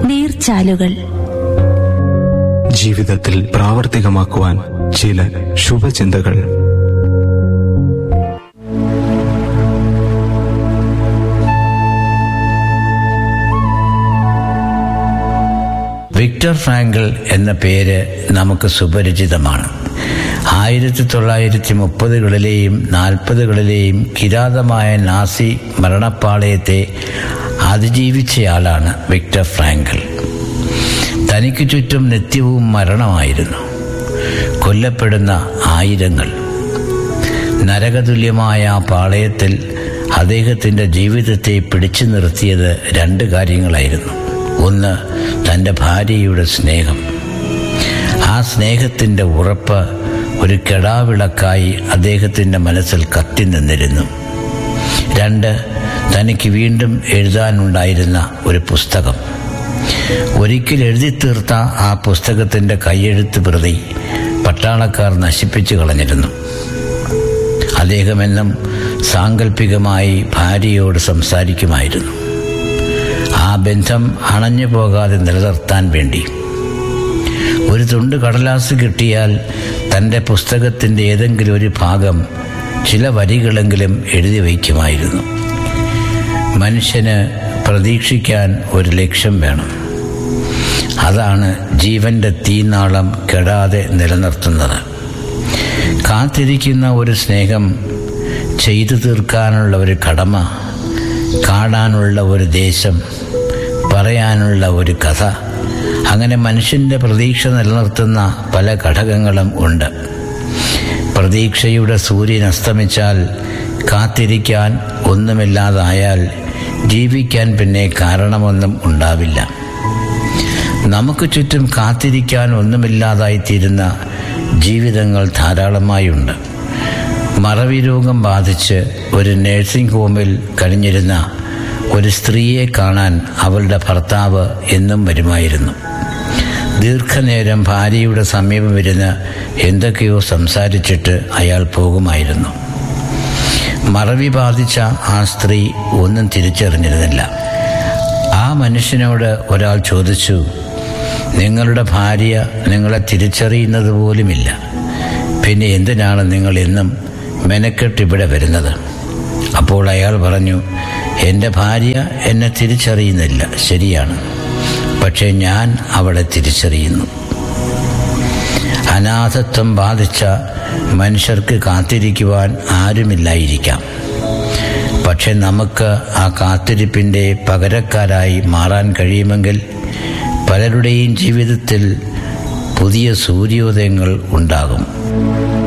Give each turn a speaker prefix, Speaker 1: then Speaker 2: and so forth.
Speaker 1: നീർച്ചാലുകൾ
Speaker 2: ജീവിതത്തിൽ പ്രാവർത്തികമാക്കുവാൻ ചില ശുഭചിന്തകൾ
Speaker 3: വിക്ടർ ഫ്രാങ്കിൾ എന്ന പേര് നമുക്ക് സുപരിചിതമാണ് ആയിരത്തി തൊള്ളായിരത്തി മുപ്പതുകളിലെയും നാൽപ്പതുകളിലെയും കിരാതമായ നാസി മരണപ്പാളയത്തെ അതിജീവിച്ചയാളാണ് വിക്ടർ ഫ്രാങ്കിൾ തനിക്ക് ചുറ്റും നിത്യവും മരണമായിരുന്നു കൊല്ലപ്പെടുന്ന ആയിരങ്ങൾ നരകതുല്യമായ ആ പാളയത്തിൽ അദ്ദേഹത്തിൻ്റെ ജീവിതത്തെ പിടിച്ചു നിർത്തിയത് രണ്ട് കാര്യങ്ങളായിരുന്നു ഒന്ന് തൻ്റെ ഭാര്യയുടെ സ്നേഹം ആ സ്നേഹത്തിൻ്റെ ഉറപ്പ് ഒരു കെടാവിളക്കായി അദ്ദേഹത്തിൻ്റെ മനസ്സിൽ കത്തി നിന്നിരുന്നു രണ്ട് തനിക്ക് വീണ്ടും എഴുതാനുണ്ടായിരുന്ന ഒരു പുസ്തകം ഒരിക്കൽ എഴുതി തീർത്ത ആ പുസ്തകത്തിൻ്റെ കൈയെഴുത്ത് പ്രതി പട്ടാളക്കാർ നശിപ്പിച്ചു കളഞ്ഞിരുന്നു അദ്ദേഹം എന്നും സാങ്കല്പികമായി ഭാര്യയോട് സംസാരിക്കുമായിരുന്നു ആ ബന്ധം അണഞ്ഞു പോകാതെ നിലനിർത്താൻ വേണ്ടി ഒരു തുണ്ട് കടലാസ് കിട്ടിയാൽ തൻ്റെ പുസ്തകത്തിൻ്റെ ഏതെങ്കിലും ഒരു ഭാഗം ചില വരികളെങ്കിലും എഴുതി വയ്ക്കുമായിരുന്നു മനുഷ്യന് പ്രതീക്ഷിക്കാൻ ഒരു ലക്ഷ്യം വേണം അതാണ് ജീവന്റെ തീനാളം കെടാതെ നിലനിർത്തുന്നത് കാത്തിരിക്കുന്ന ഒരു സ്നേഹം ചെയ്തു തീർക്കാനുള്ള ഒരു കടമ കാണാനുള്ള ഒരു ദേശം പറയാനുള്ള ഒരു കഥ അങ്ങനെ മനുഷ്യന്റെ പ്രതീക്ഷ നിലനിർത്തുന്ന പല ഘടകങ്ങളും ഉണ്ട് പ്രതീക്ഷയുടെ സൂര്യൻ അസ്തമിച്ചാൽ കാത്തിരിക്കാൻ ഒന്നുമില്ലാതായാൽ ജീവിക്കാൻ പിന്നെ കാരണമൊന്നും ഉണ്ടാവില്ല നമുക്ക് ചുറ്റും കാത്തിരിക്കാൻ ഒന്നുമില്ലാതായിത്തീരുന്ന ജീവിതങ്ങൾ ധാരാളമായുണ്ട് മറവി രോഗം ബാധിച്ച് ഒരു നഴ്സിംഗ് ഹോമിൽ കഴിഞ്ഞിരുന്ന ഒരു സ്ത്രീയെ കാണാൻ അവളുടെ ഭർത്താവ് എന്നും വരുമായിരുന്നു ദീർഘനേരം ഭാര്യയുടെ സമീപം ഇരുന്ന് എന്തൊക്കെയോ സംസാരിച്ചിട്ട് അയാൾ പോകുമായിരുന്നു മറവി ബാധിച്ച ആ സ്ത്രീ ഒന്നും തിരിച്ചറിഞ്ഞിരുന്നില്ല ആ മനുഷ്യനോട് ഒരാൾ ചോദിച്ചു നിങ്ങളുടെ ഭാര്യ നിങ്ങളെ തിരിച്ചറിയുന്നത് പോലുമില്ല പിന്നെ എന്തിനാണ് നിങ്ങൾ എന്നും മെനക്കെട്ട് ഇവിടെ വരുന്നത് അപ്പോൾ അയാൾ പറഞ്ഞു എൻ്റെ ഭാര്യ എന്നെ തിരിച്ചറിയുന്നില്ല ശരിയാണ് പക്ഷേ ഞാൻ അവളെ തിരിച്ചറിയുന്നു അനാഥത്വം ബാധിച്ച മനുഷ്യർക്ക് കാത്തിരിക്കുവാൻ ആരുമില്ലായിരിക്കാം പക്ഷെ നമുക്ക് ആ കാത്തിരിപ്പിൻ്റെ പകരക്കാരായി മാറാൻ കഴിയുമെങ്കിൽ പലരുടെയും ജീവിതത്തിൽ പുതിയ സൂര്യോദയങ്ങൾ ഉണ്ടാകും